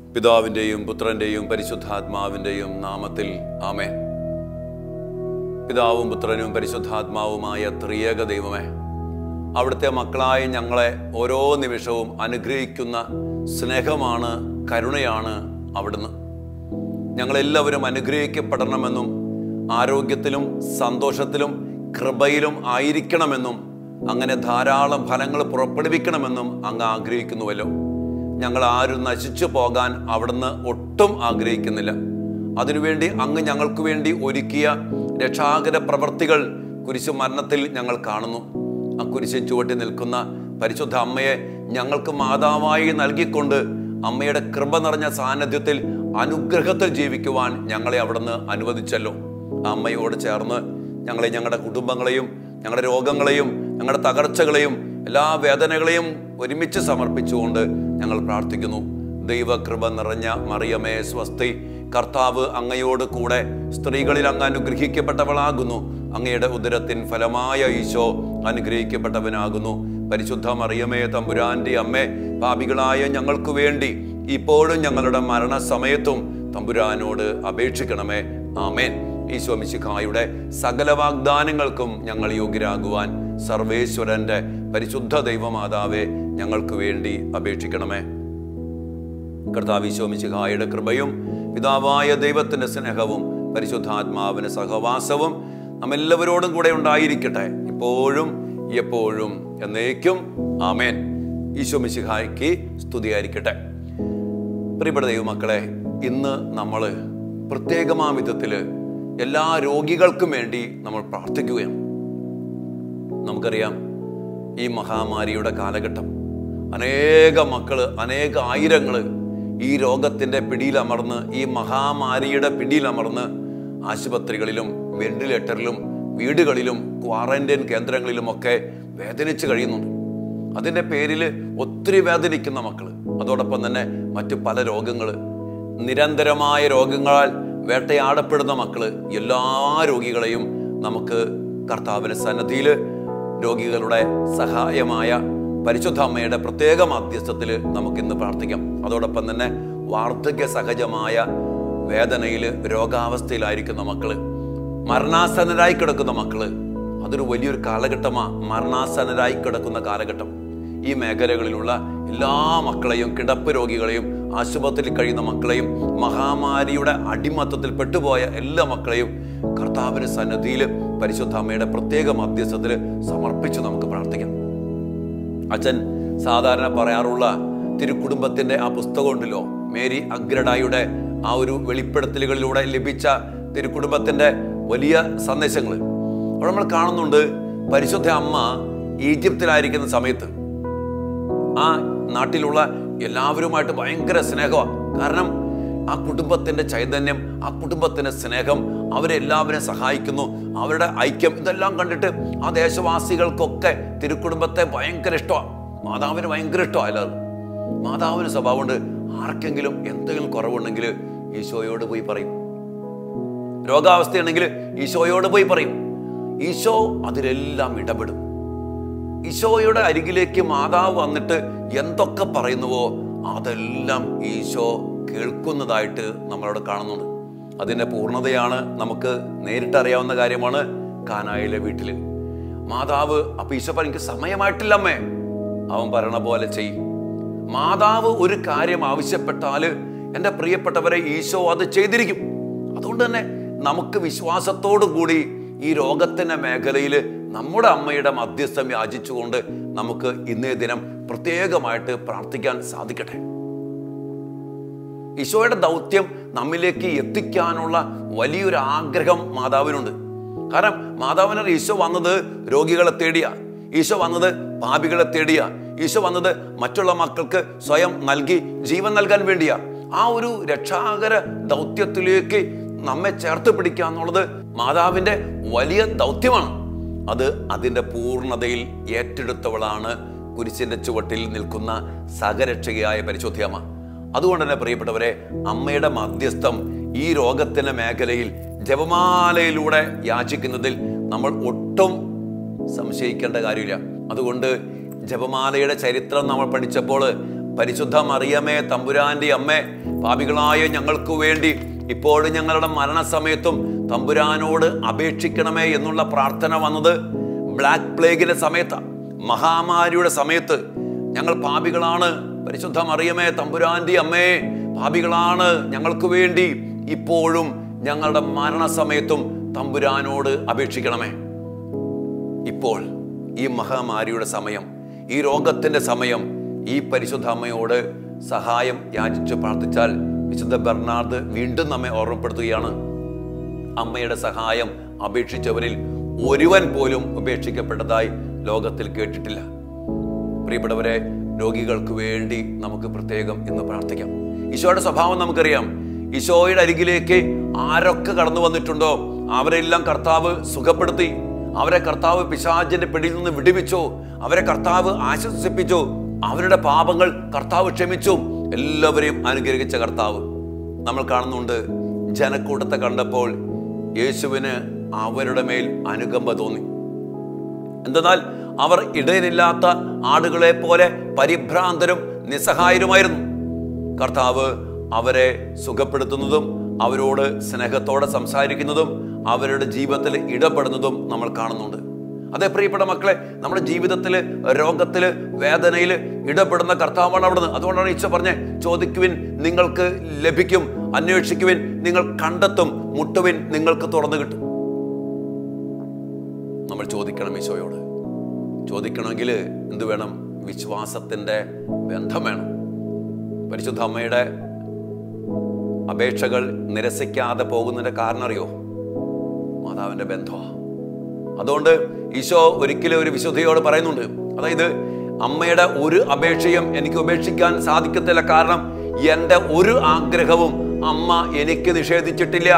പിതാവിൻ്റെയും പുത്രൻ്റെയും പരിശുദ്ധാത്മാവിൻ്റെയും നാമത്തിൽ ആമേ പിതാവും പുത്രനും പരിശുദ്ധാത്മാവുമായ ത്രിയേക ദൈവമേ അവിടുത്തെ മക്കളായ ഞങ്ങളെ ഓരോ നിമിഷവും അനുഗ്രഹിക്കുന്ന സ്നേഹമാണ് കരുണയാണ് അവിടുന്ന് ഞങ്ങളെല്ലാവരും അനുഗ്രഹിക്കപ്പെടണമെന്നും ആരോഗ്യത്തിലും സന്തോഷത്തിലും കൃപയിലും ആയിരിക്കണമെന്നും അങ്ങനെ ധാരാളം ഫലങ്ങൾ പുറപ്പെടുവിക്കണമെന്നും അങ്ങ് ആഗ്രഹിക്കുന്നുവല്ലോ ഞങ്ങൾ ആരും നശിച്ചു പോകാൻ അവിടുന്ന് ഒട്ടും ആഗ്രഹിക്കുന്നില്ല അതിനുവേണ്ടി അങ്ങ് ഞങ്ങൾക്ക് വേണ്ടി ഒരുക്കിയ രക്ഷാകര പ്രവർത്തികൾ കുരിശു മരണത്തിൽ ഞങ്ങൾ കാണുന്നു ആ കുരിശിൻ ചുവട്ടി നിൽക്കുന്ന പരിശുദ്ധ അമ്മയെ ഞങ്ങൾക്ക് മാതാവായി നൽകിക്കൊണ്ട് അമ്മയുടെ കൃപ നിറഞ്ഞ സാന്നിധ്യത്തിൽ അനുഗ്രഹത്തിൽ ജീവിക്കുവാൻ ഞങ്ങളെ അവിടുന്ന് അനുവദിച്ചല്ലോ ആ അമ്മയോട് ചേർന്ന് ഞങ്ങളെ ഞങ്ങളുടെ കുടുംബങ്ങളെയും ഞങ്ങളുടെ രോഗങ്ങളെയും ഞങ്ങളുടെ തകർച്ചകളെയും എല്ലാ വേദനകളെയും ഒരുമിച്ച് സമർപ്പിച്ചുകൊണ്ട് ഞങ്ങൾ പ്രാർത്ഥിക്കുന്നു ദൈവകൃപ നിറഞ്ഞ മറിയമേ സ്വസ്തി കർത്താവ് അങ്ങയോട് കൂടെ സ്ത്രീകളിൽ അങ്ങ് അനുഗ്രഹിക്കപ്പെട്ടവളാകുന്നു അങ്ങയുടെ ഉദരത്തിൻ ഫലമായ ഈശോ അനുഗ്രഹിക്കപ്പെട്ടവനാകുന്നു പരിശുദ്ധ മറിയമേ തമ്പുരാന്റെ അമ്മേ പാപികളായ ഞങ്ങൾക്ക് വേണ്ടി ഇപ്പോഴും ഞങ്ങളുടെ മരണസമയത്തും തമ്പുരാനോട് അപേക്ഷിക്കണമേ ആമേൻ ഈശോ മിശിഖായുടെ സകല വാഗ്ദാനങ്ങൾക്കും ഞങ്ങൾ യോഗ്യരാകുവാൻ സർവേശ്വരന്റെ പരിശുദ്ധ ദൈവമാതാവെ ഞങ്ങൾക്ക് വേണ്ടി അപേക്ഷിക്കണമേ കർത്താവ് ഈശോ മിശിഖായുടെ കൃപയും പിതാവായ ദൈവത്തിന്റെ സ്നേഹവും പരിശുദ്ധാത്മാവിന് സഹവാസവും നമ്മെല്ലാവരോടും കൂടെ ഉണ്ടായിരിക്കട്ടെ ഇപ്പോഴും എപ്പോഴും എന്നേക്കും ആമേൻ ഈശോ മിശിഹായ്ക്ക് സ്തുതിയായിരിക്കട്ടെ പ്രിയപ്പെട്ട ദൈവമക്കളെ ഇന്ന് നമ്മൾ പ്രത്യേകമാം വിധത്തിൽ എല്ലാ രോഗികൾക്കും വേണ്ടി നമ്മൾ പ്രാർത്ഥിക്കുകയാണ് നമുക്കറിയാം ഈ മഹാമാരിയുടെ കാലഘട്ടം അനേക മക്കള് അനേക ആയിരങ്ങള് ഈ രോഗത്തിന്റെ പിടിയിലമർന്ന് ഈ മഹാമാരിയുടെ പിടിയിലമർന്ന് ആശുപത്രികളിലും വെന്റിലേറ്ററിലും വീടുകളിലും ക്വാറന്റൈൻ കേന്ദ്രങ്ങളിലുമൊക്കെ വേദനിച്ച് കഴിയുന്നുണ്ട് അതിൻ്റെ പേരിൽ ഒത്തിരി വേദനിക്കുന്ന മക്കള് അതോടൊപ്പം തന്നെ മറ്റു പല രോഗങ്ങൾ നിരന്തരമായ രോഗങ്ങളാൽ വേട്ടയാടപ്പെടുന്ന മക്കള് എല്ലാ രോഗികളെയും നമുക്ക് കർത്താവിന് സന്നദ്ധിയിൽ രോഗികളുടെ സഹായമായ പരിശുദ്ധ അമ്മയുടെ പ്രത്യേക മധ്യസ്ഥത്തിൽ നമുക്കിന്ന് പ്രാർത്ഥിക്കാം അതോടൊപ്പം തന്നെ വാർദ്ധക്യ സഹജമായ വേദനയിൽ രോഗാവസ്ഥയിലായിരിക്കുന്ന മക്കള് മരണാസന്നരായി കിടക്കുന്ന മക്കള് അതൊരു വലിയൊരു കാലഘട്ടമാണ് മരണാസന്നരായി കിടക്കുന്ന കാലഘട്ടം ഈ മേഖലകളിലുള്ള എല്ലാ മക്കളെയും കിടപ്പ് രോഗികളെയും ആശുപത്രിയിൽ കഴിയുന്ന മക്കളെയും മഹാമാരിയുടെ അടിമത്തത്തിൽ പെട്ടുപോയ എല്ലാ മക്കളെയും കർത്താവിന് സന്നദ്ധിയിൽ പരിശുദ്ധ അമ്മയുടെ പ്രത്യേക മധ്യസ്ഥത്തിൽ സമർപ്പിച്ച് നമുക്ക് പ്രാർത്ഥിക്കാം അച്ഛൻ സാധാരണ പറയാറുള്ള തിരുക്കുടുംബത്തിന്റെ ആ പുസ്തകം ഉണ്ടല്ലോ മേരി അഗ്രഡായുടെ ആ ഒരു വെളിപ്പെടുത്തലുകളിലൂടെ ലഭിച്ച തിരുക്കുടുംബത്തിന്റെ വലിയ സന്ദേശങ്ങൾ അവിടെ നമ്മൾ കാണുന്നുണ്ട് പരിശുദ്ധ അമ്മ ഈജിപ്തിലായിരിക്കുന്ന സമയത്ത് ആ നാട്ടിലുള്ള എല്ലാവരുമായിട്ട് ഭയങ്കര സ്നേഹമാണ് കാരണം ആ കുടുംബത്തിന്റെ ചൈതന്യം ആ കുടുംബത്തിന്റെ സ്നേഹം അവരെല്ലാവരെയും സഹായിക്കുന്നു അവരുടെ ഐക്യം ഇതെല്ലാം കണ്ടിട്ട് ആ ദേശവാസികൾക്കൊക്കെ തിരുക്കുടുംബത്തെ ഭയങ്കര ഇഷ്ടമാണ് മാതാവിന് ഭയങ്കര ഇഷ്ടമാണ് എല്ലാവരും മാതാവിന് സ്വഭാവമുണ്ട് ആർക്കെങ്കിലും എന്തെങ്കിലും കുറവുണ്ടെങ്കിൽ ഈശോയോട് പോയി പറയും രോഗാവസ്ഥയുണ്ടെങ്കിൽ ഈശോയോട് പോയി പറയും ഈശോ അതിലെല്ലാം ഇടപെടും ഈശോയുടെ അരികിലേക്ക് മാതാവ് വന്നിട്ട് എന്തൊക്കെ പറയുന്നുവോ അതെല്ലാം ഈശോ കേൾക്കുന്നതായിട്ട് നമ്മളവിടെ കാണുന്നുണ്ട് അതിൻ്റെ പൂർണ്ണതയാണ് നമുക്ക് നേരിട്ടറിയാവുന്ന കാര്യമാണ് കാനായിലെ വീട്ടിൽ മാതാവ് അപ്പൊ ഈശോ പറയും എനിക്ക് സമയമായിട്ടില്ല അമ്മേ അവൻ പറയണ പോലെ ചെയ്യും മാതാവ് ഒരു കാര്യം ആവശ്യപ്പെട്ടാൽ എൻ്റെ പ്രിയപ്പെട്ടവരെ ഈശോ അത് ചെയ്തിരിക്കും അതുകൊണ്ട് തന്നെ നമുക്ക് വിശ്വാസത്തോടു കൂടി ഈ രോഗത്തിന്റെ മേഖലയിൽ നമ്മുടെ അമ്മയുടെ മധ്യസ്ഥം യാചിച്ചുകൊണ്ട് നമുക്ക് ഇന്നേ ദിനം പ്രത്യേകമായിട്ട് പ്രാർത്ഥിക്കാൻ സാധിക്കട്ടെ ഈശോയുടെ ദൗത്യം നമ്മിലേക്ക് എത്തിക്കാനുള്ള വലിയൊരു ആഗ്രഹം മാതാവിനുണ്ട് കാരണം മാതാവിന് ഈശോ വന്നത് രോഗികളെ തേടിയ ഈശോ വന്നത് പാപികളെ തേടിയ ഈശോ വന്നത് മറ്റുള്ള മക്കൾക്ക് സ്വയം നൽകി ജീവൻ നൽകാൻ വേണ്ടിയാ ആ ഒരു രക്ഷാകര ദൗത്യത്തിലേക്ക് നമ്മെ ചേർത്ത് പിടിക്കുക എന്നുള്ളത് മാതാവിന്റെ വലിയ ദൗത്യമാണ് അത് അതിൻ്റെ പൂർണ്ണതയിൽ ഏറ്റെടുത്തവളാണ് കുരിശിന്റെ ചുവട്ടിൽ നിൽക്കുന്ന സഹരക്ഷകയായ പരിശോധിയമ്മ അതുകൊണ്ട് തന്നെ പ്രിയപ്പെട്ടവരെ അമ്മയുടെ മധ്യസ്ഥം ഈ രോഗത്തിന്റെ മേഖലയിൽ ജപമാലയിലൂടെ യാചിക്കുന്നതിൽ നമ്മൾ ഒട്ടും സംശയിക്കേണ്ട കാര്യമില്ല അതുകൊണ്ട് ജപമാലയുടെ ചരിത്രം നമ്മൾ പഠിച്ചപ്പോൾ പരിശുദ്ധ മറിയമേ തമ്പുരാന്റെ അമ്മേ പാപികളായ ഞങ്ങൾക്ക് വേണ്ടി ഇപ്പോഴും ഞങ്ങളുടെ മരണസമയത്തും തമ്പുരാനോട് അപേക്ഷിക്കണമേ എന്നുള്ള പ്രാർത്ഥന വന്നത് ബ്ലാക്ക് പ്ലേഗിന്റെ സമയത്താണ് മഹാമാരിയുടെ സമയത്ത് ഞങ്ങൾ പാപികളാണ് പരിശുദ്ധ മറിയമേ തമ്പുരാന്റെ അമ്മേ പാപികളാണ് ഞങ്ങൾക്ക് വേണ്ടി ഇപ്പോഴും ഞങ്ങളുടെ മരണസമയത്തും തമ്പുരാനോട് അപേക്ഷിക്കണമേ ഇപ്പോൾ ഈ മഹാമാരിയുടെ സമയം ഈ രോഗത്തിന്റെ സമയം ഈ പരിശുദ്ധ അമ്മയോട് സഹായം യാചിച്ച് പ്രാർത്ഥിച്ചാൽ വിശുദ്ധ ബെർണാർഡ് വീണ്ടും നമ്മെ ഓർമ്മപ്പെടുത്തുകയാണ് അമ്മയുടെ സഹായം അപേക്ഷിച്ചവരിൽ ഒരുവൻ പോലും ഉപേക്ഷിക്കപ്പെട്ടതായി ലോകത്തിൽ കേട്ടിട്ടില്ല പ്രിയപ്പെട്ടവരെ രോഗികൾക്ക് വേണ്ടി നമുക്ക് പ്രത്യേകം ഇന്ന് പ്രാർത്ഥിക്കാം ഈശോയുടെ സ്വഭാവം നമുക്കറിയാം ഈശോയുടെ അരികിലേക്ക് ആരൊക്കെ കടന്നു വന്നിട്ടുണ്ടോ അവരെല്ലാം കർത്താവ് സുഖപ്പെടുത്തി അവരെ കർത്താവ് പിശാചിന്റെ പിടിയിൽ നിന്ന് വിടുവിച്ചു അവരെ കർത്താവ് ആശ്വസിപ്പിച്ചു അവരുടെ പാപങ്ങൾ കർത്താവ് ക്ഷമിച്ചു എല്ലാവരെയും അനുഗ്രഹിച്ച കർത്താവ് നമ്മൾ കാണുന്നുണ്ട് ജനക്കൂട്ടത്തെ കണ്ടപ്പോൾ യേശുവിന് അവരുടെ മേൽ അനുകമ്പ തോന്നി എന്തെന്നാൽ അവർ ഇടയനില്ലാത്ത ആടുകളെ പോലെ പരിഭ്രാന്തരും നിസ്സഹായരുമായിരുന്നു കർത്താവ് അവരെ സുഖപ്പെടുത്തുന്നതും അവരോട് സ്നേഹത്തോടെ സംസാരിക്കുന്നതും അവരുടെ ജീവിതത്തിൽ ഇടപെടുന്നതും നമ്മൾ കാണുന്നുണ്ട് അതേ പ്രിയപ്പെട്ട മക്കളെ നമ്മുടെ ജീവിതത്തിൽ രോഗത്തിൽ വേദനയിൽ ഇടപെടുന്ന കർത്താവാണ് അവിടുന്ന് അതുകൊണ്ടാണ് ഈശോ പറഞ്ഞേ ചോദിക്കുവിൻ നിങ്ങൾക്ക് ലഭിക്കും അന്വേഷിക്കുവിൻ നിങ്ങൾ കണ്ടെത്തും മുട്ടുവിൻ നിങ്ങൾക്ക് തുറന്നു കിട്ടും നമ്മൾ ചോദിക്കണം ഈശോയോട് ചോദിക്കണമെങ്കിൽ എന്ത് വേണം വിശ്വാസത്തിന്റെ ബന്ധം വേണം പരിശുദ്ധ അമ്മയുടെ അപേക്ഷകൾ നിരസിക്കാതെ പോകുന്നതിന്റെ കാരണം അറിയോ മാതാവിന്റെ ബന്ധമാണ് അതുകൊണ്ട് ഈശോ ഒരിക്കലും ഒരു വിശുദ്ധിയോട് പറയുന്നുണ്ട് അതായത് അമ്മയുടെ ഒരു അപേക്ഷയും എനിക്ക് ഉപേക്ഷിക്കാൻ സാധിക്കത്തില്ല കാരണം എൻ്റെ ഒരു ആഗ്രഹവും അമ്മ എനിക്ക് നിഷേധിച്ചിട്ടില്ല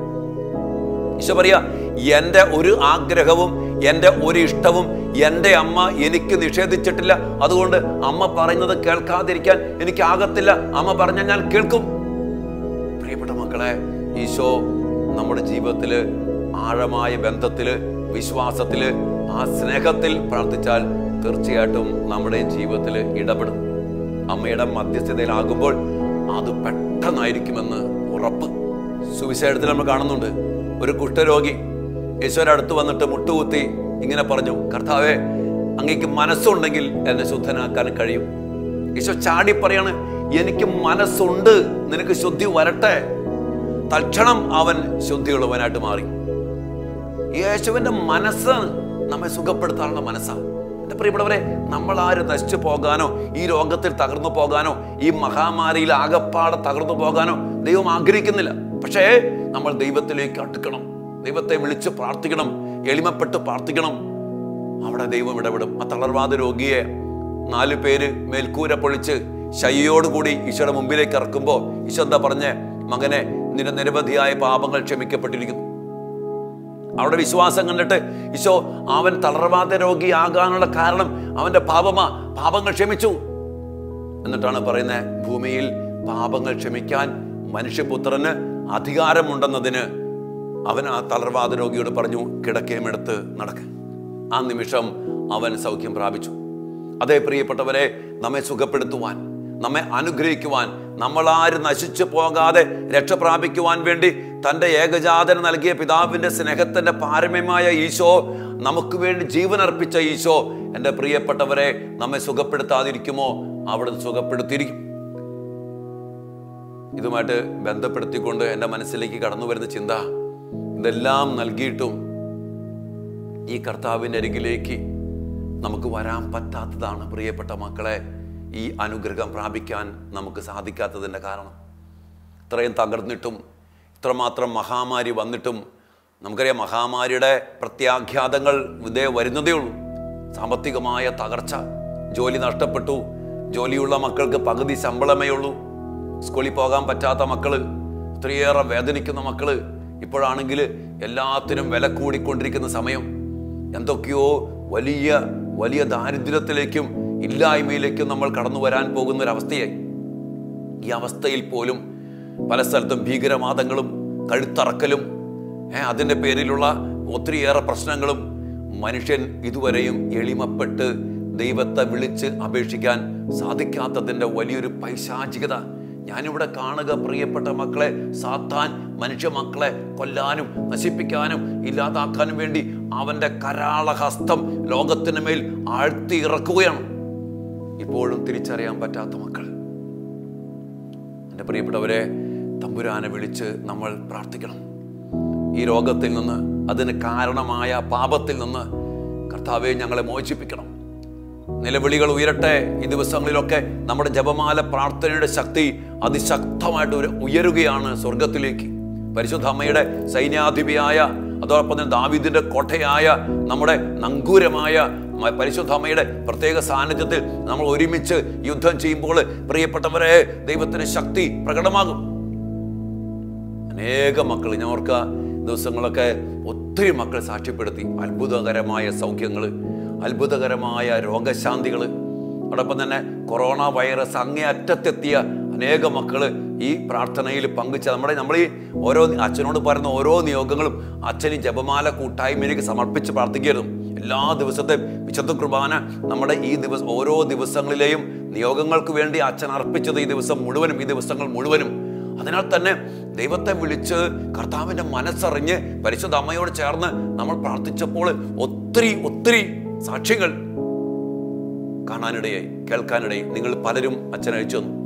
ഈശോ പറയാ എൻ്റെ ഒരു ആഗ്രഹവും എൻ്റെ ഒരു ഇഷ്ടവും എൻ്റെ അമ്മ എനിക്ക് നിഷേധിച്ചിട്ടില്ല അതുകൊണ്ട് അമ്മ പറയുന്നത് കേൾക്കാതിരിക്കാൻ എനിക്ക് ആകത്തില്ല അമ്മ പറഞ്ഞ ഞാൻ കേൾക്കും പ്രിയപ്പെട്ട മക്കളെ ഈശോ നമ്മുടെ ജീവിതത്തില് ആഴമായ ബന്ധത്തില് വിശ്വാസത്തില് ആ സ്നേഹത്തിൽ പ്രാർത്ഥിച്ചാൽ തീർച്ചയായിട്ടും നമ്മുടെ ജീവിതത്തിൽ ഇടപെടും അമ്മയുടെ മധ്യസ്ഥതയിലാകുമ്പോൾ അത് പെട്ടെന്നായിരിക്കുമെന്ന് ഉറപ്പ് സുവിശേഷത്തിൽ നമ്മൾ കാണുന്നുണ്ട് ഒരു കുഷ്ഠരോഗി യേശുവിന്റെ അടുത്ത് വന്നിട്ട് മുട്ടുകുത്തി ഇങ്ങനെ പറഞ്ഞു കർത്താവെ അങ്ങേക്ക് മനസ്സുണ്ടെങ്കിൽ എന്നെ ശുദ്ധനാക്കാൻ കഴിയും ഈശോ ചാടി പറയാണ് എനിക്ക് മനസ്സുണ്ട് നിനക്ക് ശുദ്ധി വരട്ടെ തൽക്ഷണം അവൻ ശുദ്ധിയുള്ളവനായിട്ട് മാറി യേശുവിന്റെ മനസ്സ് നമ്മെ സുഖപ്പെടുത്താനുള്ള മനസ്സാണ് എന്റെ പ്രിയപ്പെട്ടവരെ നമ്മൾ ആരും നശിച്ചു പോകാനോ ഈ രോഗത്തിൽ തകർന്നു പോകാനോ ഈ മഹാമാരിയിൽ ആകപ്പാടെ തകർന്നു പോകാനോ ദൈവം ആഗ്രഹിക്കുന്നില്ല പക്ഷേ നമ്മൾ ദൈവത്തിലേക്ക് അടുക്കണം ദൈവത്തെ വിളിച്ച് പ്രാർത്ഥിക്കണം എളിമപ്പെട്ട് പ്രാർത്ഥിക്കണം അവിടെ ദൈവം ഇടപെടും ആ തളർവാദ രോഗിയെ നാല് പേര് മേൽക്കൂര പൊളിച്ച് ശയ്യോടുകൂടി ഈശോയുടെ മുമ്പിലേക്ക് ഇറക്കുമ്പോൾ ഈശോ എന്താ പറഞ്ഞേ മകനെ നിന്റെ നിരവധിയായ പാപങ്ങൾ ക്ഷമിക്കപ്പെട്ടിരിക്കുന്നു അവരുടെ വിശ്വാസം കണ്ടിട്ട് ഈശോ അവൻ തളർവാദ രോഗിയാകാനുള്ള കാരണം അവന്റെ പാപമാ പാപങ്ങൾ ക്ഷമിച്ചു എന്നിട്ടാണ് പറയുന്നത് ഭൂമിയിൽ പാപങ്ങൾ ക്ഷമിക്കാൻ മനുഷ്യപുത്രന് അധികാരമുണ്ടെന്നതിന് അവൻ ആ തളർവാദ രോഗിയോട് പറഞ്ഞു കിടക്കയും എടുത്ത് നടക്ക് ആ നിമിഷം അവൻ സൗഖ്യം പ്രാപിച്ചു അതേ പ്രിയപ്പെട്ടവരെ നമ്മെ സുഖപ്പെടുത്തുവാൻ നമ്മെ അനുഗ്രഹിക്കുവാൻ നമ്മളാരും നശിച്ചു പോകാതെ രക്ഷ പ്രാപിക്കുവാൻ വേണ്ടി തൻ്റെ ഏകജാതന് നൽകിയ പിതാവിൻ്റെ സ്നേഹത്തിൻ്റെ പാരമ്യമായ ഈശോ നമുക്ക് വേണ്ടി ജീവൻ അർപ്പിച്ച ഈശോ എൻ്റെ പ്രിയപ്പെട്ടവരെ നമ്മെ സുഖപ്പെടുത്താതിരിക്കുമോ അവിടെ സുഖപ്പെടുത്തിയിരിക്കും ഇതുമായിട്ട് ബന്ധപ്പെടുത്തിക്കൊണ്ട് എൻ്റെ മനസ്സിലേക്ക് കടന്നു വരുന്ന ചിന്ത ഇതെല്ലാം നൽകിയിട്ടും ഈ കർത്താവിൻ്റെ അരികിലേക്ക് നമുക്ക് വരാൻ പറ്റാത്തതാണ് പ്രിയപ്പെട്ട മക്കളെ ഈ അനുഗ്രഹം പ്രാപിക്കാൻ നമുക്ക് സാധിക്കാത്തതിൻ്റെ കാരണം ഇത്രയും തകർന്നിട്ടും ഇത്രമാത്രം മഹാമാരി വന്നിട്ടും നമുക്കറിയാം മഹാമാരിയുടെ പ്രത്യാഘാതങ്ങൾ ഇതേ വരുന്നതേ ഉള്ളൂ സാമ്പത്തികമായ തകർച്ച ജോലി നഷ്ടപ്പെട്ടു ജോലിയുള്ള മക്കൾക്ക് പകുതി ശമ്പളമേ ഉള്ളൂ സ്കൂളിൽ പോകാൻ പറ്റാത്ത മക്കള് ഒത്തിരിയേറെ വേദനിക്കുന്ന മക്കള് ഇപ്പോഴാണെങ്കിൽ എല്ലാത്തിനും വില കൂടിക്കൊണ്ടിരിക്കുന്ന സമയം എന്തൊക്കെയോ വലിയ വലിയ ദാരിദ്ര്യത്തിലേക്കും ഇല്ലായ്മയിലേക്കും നമ്മൾ കടന്നു വരാൻ പോകുന്ന ഒരു അവസ്ഥയായി ഈ അവസ്ഥയിൽ പോലും പല സ്ഥലത്തും ഭീകരവാദങ്ങളും കഴുത്തറക്കലും ഏ, അതിൻ്റെ പേരിലുള്ള ഒത്തിരിയേറെ പ്രശ്നങ്ങളും മനുഷ്യൻ ഇതുവരെയും എളിമപ്പെട്ട് ദൈവത്തെ വിളിച്ച് അപേക്ഷിക്കാൻ സാധിക്കാത്തതിൻ്റെ വലിയൊരു പൈശാചികത ഞാനിവിടെ കാണുക പ്രിയപ്പെട്ട മക്കളെ സാത്താൻ മനുഷ്യ മക്കളെ കൊല്ലാനും നശിപ്പിക്കാനും ഇല്ലാതാക്കാനും വേണ്ടി അവൻ്റെ കരാളഹസ്തം ലോകത്തിന് മേൽ ആഴ്ത്തി ഇറക്കുകയാണ് ഇപ്പോഴും തിരിച്ചറിയാൻ പറ്റാത്ത മക്കൾ എൻ്റെ പ്രിയപ്പെട്ടവരെ തമ്പുരാനെ വിളിച്ച് നമ്മൾ പ്രാർത്ഥിക്കണം ഈ രോഗത്തിൽ നിന്ന് അതിന് കാരണമായ പാപത്തിൽ നിന്ന് കർത്താവെ ഞങ്ങളെ മോചിപ്പിക്കണം നിലവിളികൾ ഉയരട്ടെ ഈ ദിവസങ്ങളിലൊക്കെ നമ്മുടെ ജപമാല പ്രാർത്ഥനയുടെ ശക്തി അതിശക്തമായിട്ട് ഉയ- ഉയരുകയാണ് സ്വർഗത്തിലേക്ക് പരിശുദ്ധ അമ്മയുടെ സൈന്യാധിപിയായ അതോടൊപ്പം തന്നെ ദാവീദിന്റെ കോട്ടയായ നമ്മുടെ നങ്കൂരമായ മ- പരിശുദ്ധ അമ്മയുടെ പ്രത്യേക സാന്നിധ്യത്തിൽ നമ്മൾ ഒരുമിച്ച് യുദ്ധം ചെയ്യുമ്പോൾ പ്രിയപ്പെട്ടവരെ ദൈവത്തിന്റെ ശക്തി പ്രകടമാകും അനേക മക്കൾ ഞാൻ ഓർക്കുക ദിവസങ്ങളൊക്കെ ഒത്തിരി മക്കൾ സാക്ഷ്യപ്പെടുത്തി അത്ഭുതകരമായ സൗഖ്യങ്ങൾ അത്ഭുതകരമായ രോഗശാന്തികൾ അതോടൊപ്പം തന്നെ കൊറോണ വൈറസ് അങ്ങേ അറ്റത്തെത്തിയ അനേക മക്കൾ ഈ പ്രാർത്ഥനയിൽ പങ്കുച്ച നമ്മുടെ നമ്മൾ ഈ ഓരോ അച്ഛനോട് പറയുന്ന ഓരോ നിയോഗങ്ങളും അച്ഛൻ ഈ ജപമാല കൂട്ടായ്മയിലേക്ക് സമർപ്പിച്ച് പ്രാർത്ഥിക്കരുത് എല്ലാ ദിവസത്തെയും വിശുദ്ധ കുർബാന നമ്മുടെ ഈ ദിവസം ഓരോ ദിവസങ്ങളിലെയും നിയോഗങ്ങൾക്ക് വേണ്ടി അച്ഛൻ അർപ്പിച്ചത് ഈ ദിവസം മുഴുവനും ഈ ദിവസങ്ങൾ മുഴുവനും അതിനാൽ തന്നെ ദൈവത്തെ വിളിച്ച് കർത്താവിൻ്റെ മനസ്സറിഞ്ഞ് പരിശുദ്ധ അമ്മയോട് ചേർന്ന് നമ്മൾ പ്രാർത്ഥിച്ചപ്പോൾ ഒത്തിരി ഒത്തിരി സാക്ഷ്യങ്ങൾ കാണാനിടയായി കേൾക്കാനിടയായി നിങ്ങൾ പലരും അച്ഛൻ അയച്ചു തന്നു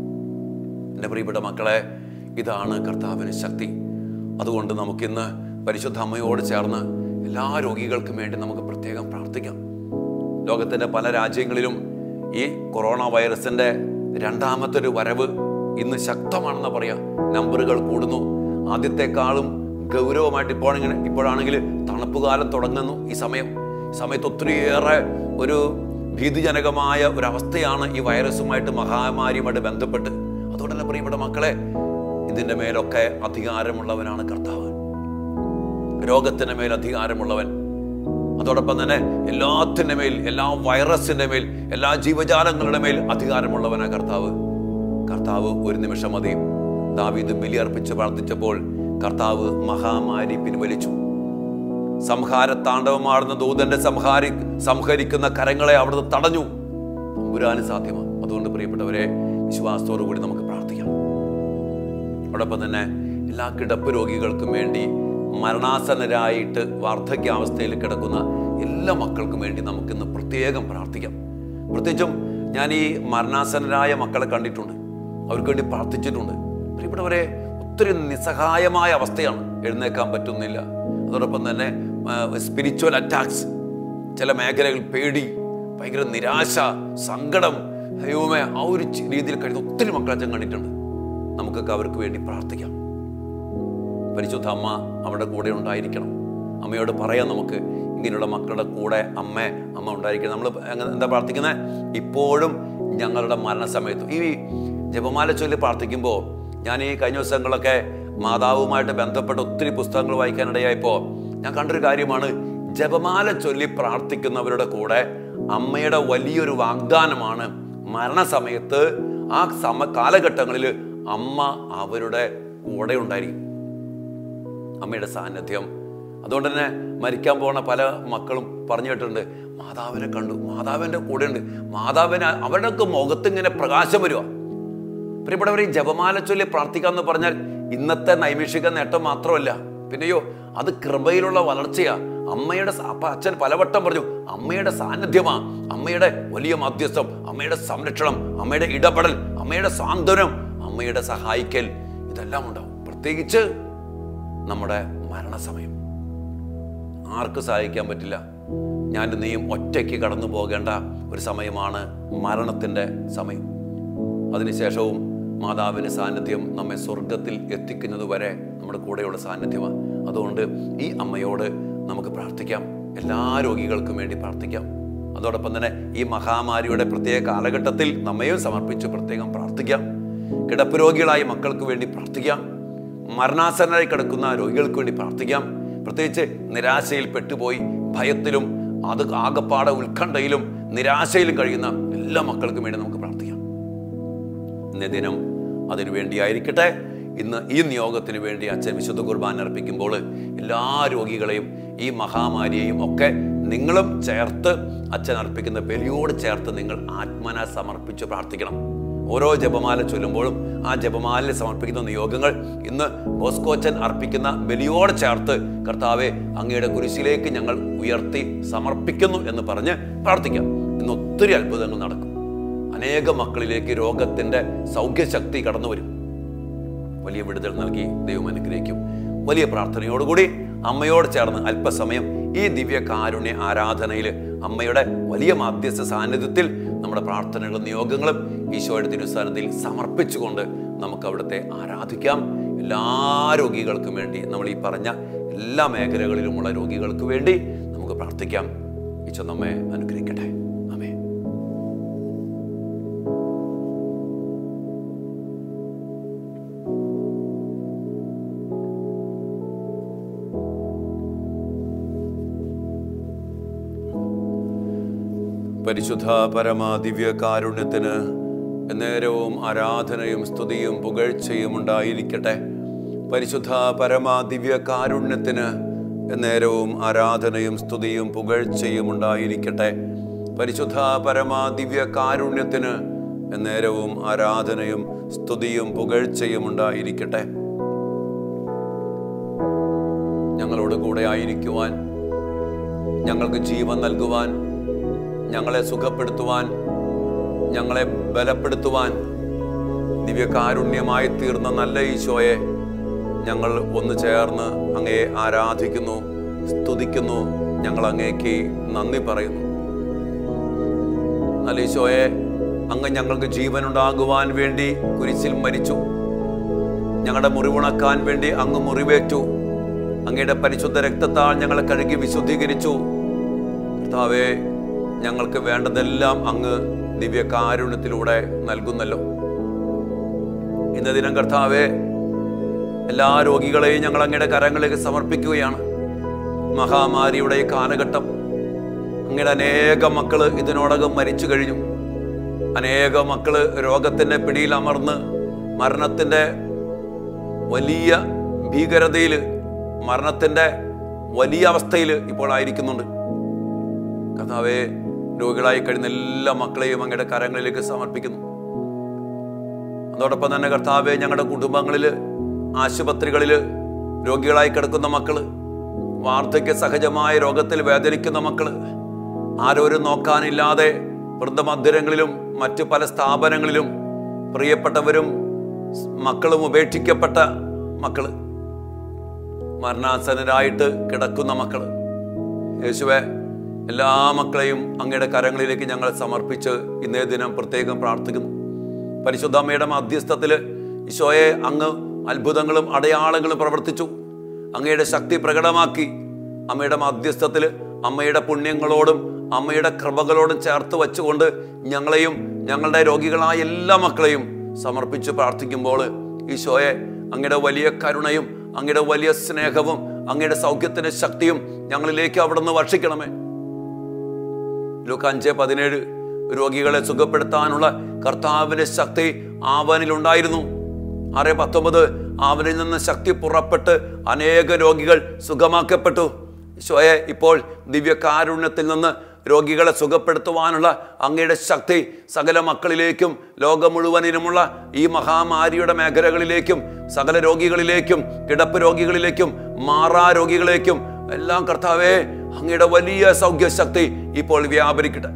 എൻ്റെ പ്രിയപ്പെട്ട മക്കളെ ഇതാണ് കർത്താവിന് ശക്തി അതുകൊണ്ട് നമുക്കിന്ന് പരിശുദ്ധ അമ്മയോട് ചേർന്ന് എല്ലാ രോഗികൾക്കും വേണ്ടി നമുക്ക് പ്രത്യേകം പ്രാർത്ഥിക്കാം ലോകത്തിൻ്റെ പല രാജ്യങ്ങളിലും ഈ കൊറോണ വൈറസിൻ്റെ രണ്ടാമത്തെ ഒരു വരവ് ഇന്ന് ശക്തമാണെന്ന് പറയാം നമ്പറുകൾ കൂടുന്നു ആദ്യത്തെക്കാളും ഗൗരവമായിട്ട് ഇപ്പോഴെങ്കിൽ ഇപ്പോഴാണെങ്കിൽ തണുപ്പ് കാലം തുടങ്ങുന്നു ഈ സമയം ഈ സമയത്ത് ഒത്തിരിയേറെ ഒരു ഭീതിജനകമായ ഒരു അവസ്ഥയാണ് ഈ വൈറസുമായിട്ട് മഹാമാരിയുമായിട്ട് ബന്ധപ്പെട്ട് അതുകൊണ്ട് തന്നെ പ്രിയപ്പെട്ട മക്കളെ ഇതിൻ്റെ മേലൊക്കെ അധികാരമുള്ളവനാണ് കർത്താവ് രോഗത്തിൻ്റെ മേൽ അധികാരമുള്ളവൻ അതോടൊപ്പം തന്നെ എല്ലാത്തിൻ്റെ മേൽ എല്ലാ വൈറസിൻ്റെ മേൽ എല്ലാ ജീവജാലങ്ങളുടെ മേൽ അധികാരമുള്ളവനാണ് കർത്താവ് കർത്താവ് ഒരു നിമിഷം മതി ദാവീദ് ബലിയർപ്പിച്ച് പ്രാർത്ഥിച്ചപ്പോൾ കർത്താവ് മഹാമാരി പിൻവലിച്ചു സംഹാര താണ്ഡവമാടുന്ന ദൂതന്റെ സംഹാരി സംഹരിക്കുന്ന കരങ്ങളെ അവിടുന്ന് തടഞ്ഞു തമ്പുരാന് സാധ്യമാണ് അതുകൊണ്ട് പ്രിയപ്പെട്ടവരെ വിശ്വാസത്തോടു കൂടി നമുക്ക് പ്രാർത്ഥിക്കാം അതോടൊപ്പം തന്നെ എല്ലാ കിടപ്പ് രോഗികൾക്കും വേണ്ടി മരണാസന്നരായിട്ട് വാർദ്ധക്യാവസ്ഥയിൽ കിടക്കുന്ന എല്ലാ മക്കൾക്കും വേണ്ടി നമുക്കിന്ന് പ്രത്യേകം പ്രാർത്ഥിക്കാം പ്രത്യേകിച്ചും ഞാൻ ഈ മരണാസന്നരായ മക്കളെ കണ്ടിട്ടുണ്ട് അവർക്ക് വേണ്ടി പ്രാർത്ഥിച്ചിട്ടുണ്ട് പ്രിയപ്പെട്ടവരെ ഒത്തിരി നിസ്സഹായമായ അവസ്ഥയാണ് എഴുന്നേക്കാൻ പറ്റുന്നില്ല അതോടൊപ്പം തന്നെ സ്പിരിച്വൽ അറ്റാക്സ് ചില മേഖലകൾ പേടി ഭയങ്കര നിരാശ സങ്കടം ദൈവമേ ആ ഒരു ചി- രീതിയിൽ കഴിയുന്ന ഒത്തിരി മക്കളെ അച്ഛൻ കണ്ടിട്ടുണ്ട് നമുക്കൊക്കെ അവർക്ക് വേണ്ടി പ്രാർത്ഥിക്കാം പരിശുദ്ധ അമ്മ അവിടെ കൂടെ ഉണ്ടായിരിക്കണം അമ്മയോട് പറയാം നമുക്ക് ഇങ്ങനെയുള്ള മക്കളുടെ കൂടെ അമ്മ അമ്മ ഉണ്ടായിരിക്കണം നമ്മൾ എന്താ പ്രാർത്ഥിക്കുന്നത് ഇപ്പോഴും ഞങ്ങളുടെ മരണസമയത്ത് ഈ ജപമാല ചൊല്ലി പ്രാർത്ഥിക്കുമ്പോൾ ഞാൻ ഈ കഴിഞ്ഞ ദിവസങ്ങളൊക്കെ മാതാവുമായിട്ട് ബന്ധപ്പെട്ട ഒത്തിരി പുസ്തകങ്ങൾ വായിക്കാനിടയായപ്പോൾ ഞാൻ കണ്ടൊരു കാര്യമാണ് ജപമാല ചൊല്ലി പ്രാർത്ഥിക്കുന്നവരുടെ കൂടെ അമ്മയുടെ വലിയൊരു വാഗ്ദാനമാണ് മരണസമയത്ത് ആ സമ കാലഘട്ടങ്ങളിൽ അമ്മ അവരുടെ കൂടെ ഉണ്ടായിരിക്കും അമ്മയുടെ സാന്നിധ്യം അതുകൊണ്ട് തന്നെ മരിക്കാൻ പോണ പല മക്കളും പറഞ്ഞു കേട്ടിട്ടുണ്ട് മാതാവിനെ കണ്ടു മാതാവിൻ്റെ കൂടെയുണ്ട് മാതാവിന് അവരുടെയൊക്കെ മുഖത്ത് ഇങ്ങനെ പ്രകാശം വരുക പ്രിയപ്പെട്ടവർ ഈ ജപമാല ചൊല്ലി പ്രാർത്ഥിക്കുക എന്ന് പറഞ്ഞാൽ ഇന്നത്തെ നൈമിഷിക നേട്ടം മാത്രമല്ല പിന്നെയോ അത് കൃപയിലുള്ള വളർച്ചയാ അമ്മയുടെ സ- അപ്പ അച്ഛൻ പലവട്ടം പറഞ്ഞു അമ്മയുടെ സാന്നിധ്യമാ അമ്മയുടെ വലിയ മധ്യസ്ഥം അമ്മയുടെ സംരക്ഷണം അമ്മയുടെ ഇടപെടൽ അമ്മയുടെ സാന്ത്വനം അമ്മയുടെ സഹായിക്കൽ ഇതെല്ലാം ഉണ്ടാവും പ്രത്യേകിച്ച് നമ്മുടെ മരണസമയം ആർക്കും സഹായിക്കാൻ പറ്റില്ല ഞാൻ നീയും ഒറ്റയ്ക്ക് കടന്നു പോകേണ്ട ഒരു സമയമാണ് മരണത്തിൻ്റെ സമയം അതിനുശേഷവും മാതാവിൻ്റെ സാന്നിധ്യം നമ്മെ സ്വർഗത്തിൽ എത്തിക്കുന്നത് വരെ നമ്മുടെ കൂടെയുള്ള സാന്നിധ്യമാണ് അതുകൊണ്ട് ഈ അമ്മയോട് നമുക്ക് പ്രാർത്ഥിക്കാം എല്ലാ രോഗികൾക്കും വേണ്ടി പ്രാർത്ഥിക്കാം അതോടൊപ്പം തന്നെ ഈ മഹാമാരിയുടെ പ്രത്യേക കാലഘട്ടത്തിൽ നമ്മയും സമർപ്പിച്ച് പ്രത്യേകം പ്രാർത്ഥിക്കാം കിടപ്പ് രോഗികളായ മക്കൾക്ക് വേണ്ടി പ്രാർത്ഥിക്കാം മരണാസന്നരായി കിടക്കുന്ന രോഗികൾക്ക് വേണ്ടി പ്രാർത്ഥിക്കാം പ്രത്യേകിച്ച് നിരാശയിൽ പെട്ടുപോയി ഭയത്തിലും അത് ആകപ്പാടെ ഉത്കണ്ഠയിലും നിരാശയിലും കഴിയുന്ന എല്ലാ മക്കൾക്കും വേണ്ടി നമുക്ക് പ്രാർത്ഥിക്കാം ഇന്നേ ദിനം അതിനു വേണ്ടിയായിരിക്കട്ടെ ഇന്ന് ഈ നിയോഗത്തിന് വേണ്ടി അച്ഛൻ വിശുദ്ധ കുർബാന അർപ്പിക്കുമ്പോൾ എല്ലാ രോഗികളെയും ഈ മഹാമാരിയെയും ഒക്കെ നിങ്ങളും ചേർത്ത് അച്ഛൻ അർപ്പിക്കുന്ന ബലിയോട് ചേർത്ത് നിങ്ങൾ ആത്മന സമർപ്പിച്ച് പ്രാർത്ഥിക്കണം ഓരോ ജപമാല ചൊല്ലുമ്പോഴും ആ ജപമാലയിൽ സമർപ്പിക്കുന്ന നിയോഗങ്ങൾ ഇന്ന് ബോസ്കോച്ചൻ അർപ്പിക്കുന്ന ബലിയോട് ചേർത്ത് കർത്താവെ അങ്ങയുടെ കുരിശിലേക്ക് ഞങ്ങൾ ഉയർത്തി സമർപ്പിക്കുന്നു എന്ന് പറഞ്ഞ് പ്രാർത്ഥിക്കാം ഇന്ന് ഒത്തിരി അത്ഭുതങ്ങൾ നടക്കും അനേക മക്കളിലേക്ക് രോഗത്തിൻ്റെ സൗഖ്യശക്തി കടന്നു വരും വലിയ വിടുതൽ നൽകി ദൈവം അനുഗ്രഹിക്കും വലിയ പ്രാർത്ഥനയോടുകൂടി അമ്മയോട് ചേർന്ന് അല്പസമയം ഈ ദിവ്യ കാരുണ്യ ആരാധനയിൽ അമ്മയുടെ വലിയ മാധ്യസ്ഥ സാന്നിധ്യത്തിൽ നമ്മുടെ പ്രാർത്ഥനകളും നിയോഗങ്ങളും ഈശോയുടെ തിരുസ്ഥാനത്തിൽ സമർപ്പിച്ചുകൊണ്ട് നമുക്ക് അവിടുത്തെ ആരാധിക്കാം എല്ലാ രോഗികൾക്കും വേണ്ടി നമ്മൾ ഈ പറഞ്ഞ എല്ലാ മേഖലകളിലുമുള്ള രോഗികൾക്ക് വേണ്ടി നമുക്ക് പ്രാർത്ഥിക്കാം ഈശോ നമ്മെ അനുഗ്രഹിക്കട്ടെ അമേ പരിശുദ്ധ പരമാ ദിവ്യ കാരുണ്യത്തിന് നേരവും ആരാധനയും സ്തുതിയും പുകഴ്ചയും ഉണ്ടായിരിക്കട്ടെ പരിശുദ്ധ പരമാ ദിവ്യ കാരുണ്യത്തിന് നേരവും ആരാധനയും സ്തുതിയും പുകഴ്ചയും ഉണ്ടായിരിക്കട്ടെ പരിശുദ്ധ പരമാ ദിവ്യ കാരുണ്യത്തിന് നേരവും ആരാധനയും സ്തുതിയും പുകഴ്ചയും ഉണ്ടായിരിക്കട്ടെ ഞങ്ങളോട് കൂടെ ആയിരിക്കുവാൻ ഞങ്ങൾക്ക് ജീവൻ നൽകുവാൻ ഞങ്ങളെ സുഖപ്പെടുത്തുവാൻ ഞങ്ങളെ ബലപ്പെടുത്തുവാൻ ദിവ്യകാരുണ്യമായി തീർന്ന നല്ല ഈശോയെ ഞങ്ങൾ ഒന്ന് ചേർന്ന് അങ്ങയെ ആരാധിക്കുന്നു സ്തുതിക്കുന്നു ഞങ്ങൾ അങ്ങേക്ക് നന്ദി പറയുന്നു നല്ല ഈശോയെ അങ്ങ് ഞങ്ങൾക്ക് ജീവനുണ്ടാകുവാൻ വേണ്ടി കുരിശിൽ മരിച്ചു ഞങ്ങളുടെ മുറിവുണക്കാൻ വേണ്ടി അങ്ങ് മുറിവേറ്റു അങ്ങയുടെ പരിശുദ്ധ രക്തത്താൽ ഞങ്ങളെ കഴുകി വിശുദ്ധീകരിച്ചു കർത്താവേ ഞങ്ങൾക്ക് വേണ്ടതെല്ലാം അങ്ങ് ദിവ്യകാരുണ്യത്തിലൂടെ നൽകുന്നല്ലോ ഇന്ന ദിനം കർത്താവെ എല്ലാ രോഗികളെയും ഞങ്ങൾ അങ്ങയുടെ കരങ്ങളിലേക്ക് സമർപ്പിക്കുകയാണ് മഹാമാരിയുടെ ഈ കാലഘട്ടം അങ്ങയുടെ അനേകം മക്കള് ഇതിനോടകം മരിച്ചു കഴിഞ്ഞു അനേകം മക്കള് രോഗത്തിന്റെ പിടിയിൽ അമർന്ന് മരണത്തിന്റെ വലിയ ഭീകരതയിൽ മരണത്തിന്റെ വലിയ അവസ്ഥയിൽ ഇപ്പോൾ ആയിരിക്കുന്നുണ്ട് കർത്താവെ രോഗികളായി കഴിയുന്ന എല്ലാ മക്കളെയും അങ്ങയുടെ കരങ്ങളിലേക്ക് സമർപ്പിക്കുന്നു അതോടൊപ്പം തന്നെ കർത്താവെ ഞങ്ങളുടെ കുടുംബങ്ങളിൽ ആശുപത്രികളിൽ രോഗികളായി കിടക്കുന്ന മക്കള് വാർദ്ധക്യ സഹജമായ രോഗത്തിൽ വേദനിക്കുന്ന മക്കള് ആരോരും നോക്കാനില്ലാതെ വൃദ്ധമന്ദിരങ്ങളിലും മറ്റു പല സ്ഥാപനങ്ങളിലും പ്രിയപ്പെട്ടവരും മക്കളും ഉപേക്ഷിക്കപ്പെട്ട മക്കള് മരണാസനരായിട്ട് കിടക്കുന്ന മക്കള് യേശുവെ എല്ലാ മക്കളെയും അങ്ങയുടെ കരങ്ങളിലേക്ക് ഞങ്ങൾ സമർപ്പിച്ച് ഇന്നേ ദിനം പ്രത്യേകം പ്രാർത്ഥിക്കുന്നു പരിശുദ്ധ അമ്മയുടെ മധ്യസ്ഥത്തില് ഈശോയെ അങ്ങ് അത്ഭുതങ്ങളും അടയാളങ്ങളും പ്രവർത്തിച്ചു അങ്ങയുടെ ശക്തി പ്രകടമാക്കി അമ്മയുടെ മധ്യസ്ഥത്തില് അമ്മയുടെ പുണ്യങ്ങളോടും അമ്മയുടെ കൃപകളോടും ചേർത്ത് വെച്ചുകൊണ്ട് ഞങ്ങളെയും ഞങ്ങളുടെ രോഗികളായ എല്ലാ മക്കളെയും സമർപ്പിച്ച് പ്രാർത്ഥിക്കുമ്പോൾ ഈശോയെ അങ്ങയുടെ വലിയ കരുണയും അങ്ങയുടെ വലിയ സ്നേഹവും അങ്ങയുടെ സൗഖ്യത്തിന്റെ ശക്തിയും ഞങ്ങളിലേക്ക് അവിടുന്ന് വർഷിക്കണമേ ലൂക്ക് അഞ്ച് പതിനേഴ് രോഗികളെ സുഖപ്പെടുത്താനുള്ള കർത്താവിന്റെ ശക്തി ആവനിലുണ്ടായിരുന്നു ആറ് പത്തൊമ്പത് അവനിൽ നിന്ന് ശക്തി പുറപ്പെട്ട് അനേക രോഗികൾ സുഖമാക്കപ്പെട്ടു ഈശോയെ ഇപ്പോൾ ദിവ്യകാരുണ്യത്തിൽ നിന്ന് രോഗികളെ സുഖപ്പെടുത്തുവാനുള്ള അങ്ങയുടെ ശക്തി സകല മക്കളിലേക്കും ലോകം മുഴുവനിലുമുള്ള ഈ മഹാമാരിയുടെ മേഖലകളിലേക്കും സകല രോഗികളിലേക്കും കിടപ്പ് രോഗികളിലേക്കും മാറാ രോഗികളിലേക്കും എല്ലാം കർത്താവേ അങ്ങയുടെ വലിയ സൗഖ്യശക്തി ഇപ്പോൾ വ്യാപരിക്കട്ടെ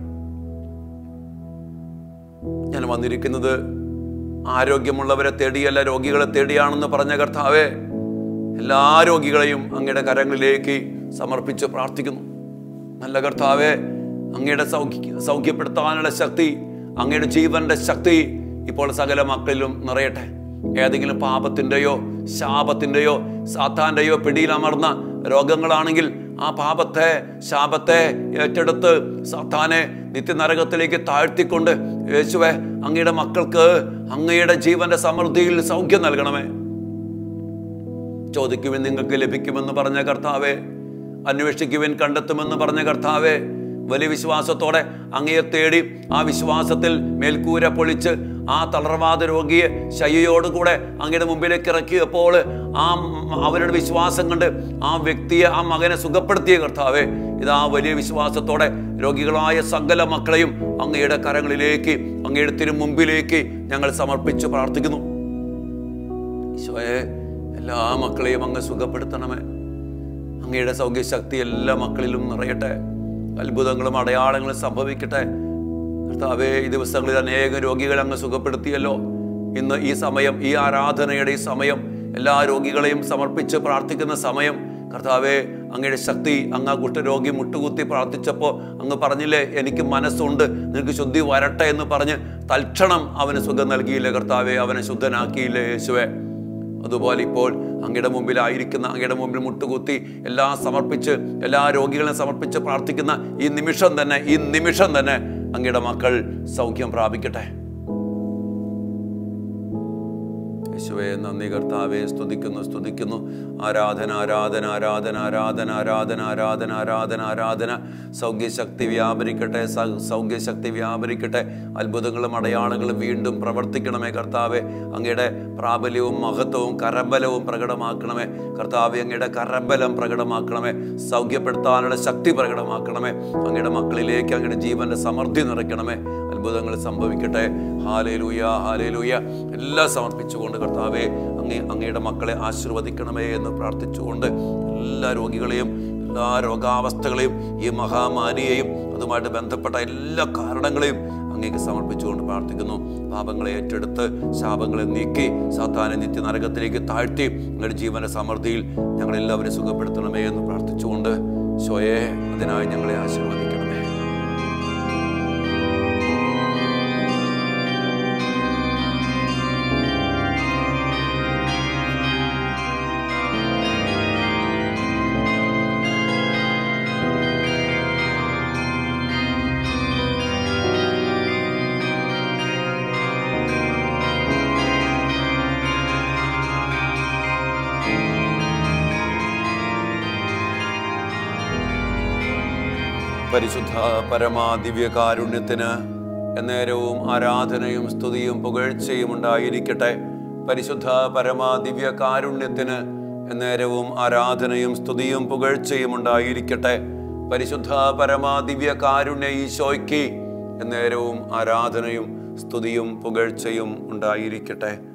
ഞാൻ വന്നിരിക്കുന്നത് ആരോഗ്യമുള്ളവരെ തേടിയല്ല രോഗികളെ തേടിയാണെന്ന് പറഞ്ഞ കർത്താവേ എല്ലാ രോഗികളെയും അങ്ങയുടെ കരങ്ങളിലേക്ക് സമർപ്പിച്ച് പ്രാർത്ഥിക്കുന്നു നല്ല കർത്താവെ അങ്ങയുടെ സൗഖ്യ സൗഖ്യപ്പെടുത്താനുള്ള ശക്തി അങ്ങയുടെ ജീവന്റെ ശക്തി ഇപ്പോൾ സകല മക്കളിലും നിറയട്ടെ ഏതെങ്കിലും പാപത്തിൻ്റെയോ ശാപത്തിൻ്റെയോ സാത്താൻ്റെയോ പിടിയിലമർന്ന രോഗങ്ങളാണെങ്കിൽ ആ പാപത്തെ ശാപത്തെ ഏറ്റെടുത്ത് സാത്താനെ നിത്യനരകത്തിലേക്ക് താഴ്ത്തിക്കൊണ്ട് യേശുവെ അങ്ങയുടെ മക്കൾക്ക് അങ്ങയുടെ ജീവന്റെ സമൃദ്ധിയിൽ സൗഖ്യം നൽകണമേ ചോദിക്കുവിൻ നിങ്ങൾക്ക് ലഭിക്കുമെന്ന് പറഞ്ഞ കർത്താവെ അന്വേഷിക്കുവിൻ കണ്ടെത്തുമെന്ന് പറഞ്ഞ കർത്താവെ വലിയ വിശ്വാസത്തോടെ അങ്ങയെ തേടി ആ വിശ്വാസത്തിൽ മേൽക്കൂര പൊളിച്ച് ആ തളർവാദ രോഗിയെ ശയ്യയോടുകൂടെ അങ്ങയുടെ മുമ്പിലേക്ക് ഇറക്കിയപ്പോൾ ആ മ- അവരുടെ വിശ്വാസം കണ്ട് ആ വ്യക്തിയെ ആ മകനെ സുഖപ്പെടുത്തിയ കർത്താവേ ഇതാ വലിയ വിശ്വാസത്തോടെ രോഗികളായ സകല മക്കളെയും അങ്ങയുടെ കരങ്ങളിലേക്ക് അങ്ങയുടെ തിരു മുമ്പിലേക്ക് ഞങ്ങൾ സമർപ്പിച്ച് പ്രാർത്ഥിക്കുന്നു ഈശോയെ എല്ലാ മക്കളെയും അങ്ങ് സുഖപ്പെടുത്തണമേ അങ്ങയുടെ സൗഖ്യശക്തി എല്ലാ മക്കളിലും നിറയട്ടെ അത്ഭുതങ്ങളും അടയാളങ്ങളും സംഭവിക്കട്ടെ കർത്താവേ ഈ ദിവസങ്ങളിൽ അനേകം രോഗികളെ അങ്ങ് സുഖപ്പെടുത്തിയല്ലോ ഇന്ന് ഈ സമയം ഈ ആരാധനയുടെ ഈ സമയം എല്ലാ രോഗികളെയും സമർപ്പിച്ച് പ്രാർത്ഥിക്കുന്ന സമയം കർത്താവെ അങ്ങയുടെ ശക്തി അങ്ങ് ആ കുഷ്ഠരോഗി മുട്ടുകുത്തി പ്രാർത്ഥിച്ചപ്പോൾ അങ്ങ് പറഞ്ഞില്ലേ എനിക്ക് മനസ്സുണ്ട് നിനക്ക് ശുദ്ധി വരട്ടെ എന്ന് പറഞ്ഞ് തൽക്ഷണം അവന് സുഖം നൽകിയില്ലേ കർത്താവെ അവനെ ശുദ്ധനാക്കിയില്ലേ യേശുവേ അതുപോലെ ഇപ്പോൾ അങ്ങയുടെ മുമ്പിലായിരിക്കുന്ന അങ്ങയുടെ മുമ്പിൽ മുട്ടുകുത്തി എല്ലാം സമർപ്പിച്ച് എല്ലാ രോഗികളെയും സമർപ്പിച്ച് പ്രാർത്ഥിക്കുന്ന ഈ നിമിഷം തന്നെ ഈ നിമിഷം തന്നെ അങ്ങയുടെ മക്കൾ സൗഖ്യം പ്രാപിക്കട്ടെ യേശുവേ നന്ദി കർത്താവെ സ്തുതിക്കുന്നു സ്തുതിക്കുന്നു ആരാധന ആരാധന ആരാധന ആരാധന ആരാധന ആരാധന ആരാധന ആരാധന സൗഖ്യശക്തി വ്യാപരിക്കട്ടെ സ- സൗഖ്യശക്തി വ്യാപരിക്കട്ടെ അത്ഭുതങ്ങളും അടയാളങ്ങളും വീണ്ടും പ്രവർത്തിക്കണമേ കർത്താവെ അങ്ങയുടെ പ്രാബല്യവും മഹത്വവും കരബലവും പ്രകടമാക്കണമേ കർത്താവെ അങ്ങയുടെ കരബലം പ്രകടമാക്കണമേ സൗഖ്യപ്പെടുത്താനുള്ള ശക്തി പ്രകടമാക്കണമേ അങ്ങയുടെ മക്കളിലേക്ക് അങ്ങയുടെ ജീവന്റെ സമൃദ്ധി നിറയ്ക്കണമേ അത്ഭുതങ്ങൾ സംഭവിക്കട്ടെ ഹാലേലൂയ ഹാലേലൂയ എല്ലാം സമർപ്പിച്ചുകൊണ്ട് കർത്താവെ അങ്ങേ അങ്ങയുടെ മക്കളെ ആശീർവദിക്കണമേ എന്ന് പ്രാർത്ഥിച്ചുകൊണ്ട് എല്ലാ രോഗികളെയും എല്ലാ രോഗാവസ്ഥകളെയും ഈ മഹാമാരിയെയും അതുമായിട്ട് ബന്ധപ്പെട്ട എല്ലാ കാരണങ്ങളെയും അങ്ങേക്ക് സമർപ്പിച്ചുകൊണ്ട് പ്രാർത്ഥിക്കുന്നു പാപങ്ങളെ ഏറ്റെടുത്ത് ശാപങ്ങളെ നീക്കി സാത്താനെ നിത്യ നരകത്തിലേക്ക് താഴ്ത്തി നിങ്ങളുടെ ജീവന സമൃദ്ധിയിൽ ഞങ്ങളെല്ലാവരും സുഖപ്പെടുത്തണമേ എന്ന് പ്രാർത്ഥിച്ചുകൊണ്ട് ശോയെ അതിനായി ഞങ്ങളെ ആശീർവദിക്കണമേ പരിശുദ്ധ പരമാ ദിവ്യകാരുണ്യത്തിന് എന്നേരവും ആരാധനയും സ്തുതിയും പുകഴ്ചയും ഉണ്ടായിരിക്കട്ടെ പരിശുദ്ധ പരമാ ദിവ്യകാരുണ്യത്തിന് എന്നേരവും ആരാധനയും സ്തുതിയും പുകഴ്ചയും ഉണ്ടായിരിക്കട്ടെ പരിശുദ്ധ പരമാ ദിവ്യകാരുണ്യ ഈശോയ്ക്ക് എന്നേരവും ആരാധനയും സ്തുതിയും പുകഴ്ചയും ഉണ്ടായിരിക്കട്ടെ